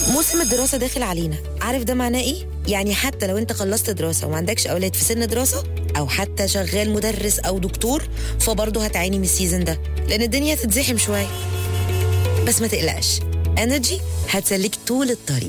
موسم الدراسة داخل علينا عارف ده معناه ايه؟ يعني حتى لو انت خلصت دراسة وما عندكش أولاد في سن دراسة أو حتى شغال مدرس أو دكتور فبرضه هتعاني من السيزون ده لأن الدنيا هتتزحم شوية بس ما تقلقش انرجي هتسليك طول الطريق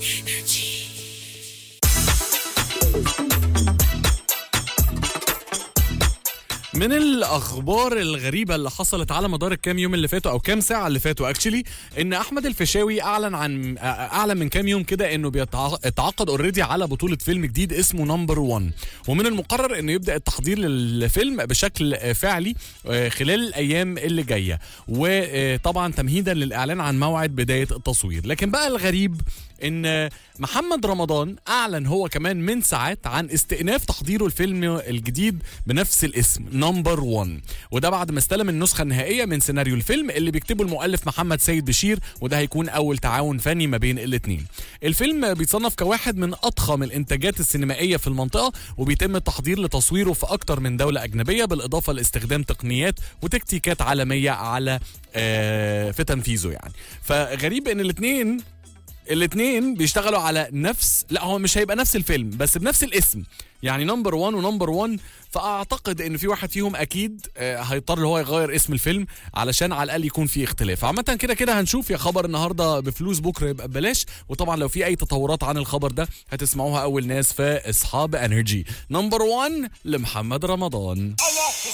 من الاخبار الغريبه اللي حصلت على مدار الكام يوم اللي فاتوا او كام ساعه اللي فاتوا اكشلي ان احمد الفيشاوي اعلن عن اعلن من كام يوم كده انه بيتعاقد اوريدي على بطوله فيلم جديد اسمه نمبر 1 ومن المقرر انه يبدا التحضير للفيلم بشكل فعلي خلال الايام اللي جايه وطبعا تمهيدا للاعلان عن موعد بدايه التصوير لكن بقى الغريب ان محمد رمضان اعلن هو كمان من ساعات عن استئناف تحضيره الفيلم الجديد بنفس الاسم نمبر 1 وده بعد ما استلم النسخه النهائيه من سيناريو الفيلم اللي بيكتبه المؤلف محمد سيد بشير وده هيكون اول تعاون فني ما بين الاثنين الفيلم بيتصنف كواحد من اضخم الانتاجات السينمائيه في المنطقه وبيتم التحضير لتصويره في اكتر من دوله اجنبيه بالاضافه لاستخدام تقنيات وتكتيكات عالميه على آه في تنفيذه يعني فغريب ان الاثنين الاثنين بيشتغلوا على نفس لا هو مش هيبقى نفس الفيلم بس بنفس الاسم يعني نمبر 1 ونمبر 1 فاعتقد ان في واحد فيهم اكيد هيضطر هو يغير اسم الفيلم علشان على الاقل يكون في اختلاف عامه كده كده هنشوف يا خبر النهارده بفلوس بكره يبقى ببلاش وطبعا لو في اي تطورات عن الخبر ده هتسمعوها اول ناس في اصحاب انرجي نمبر 1 لمحمد رمضان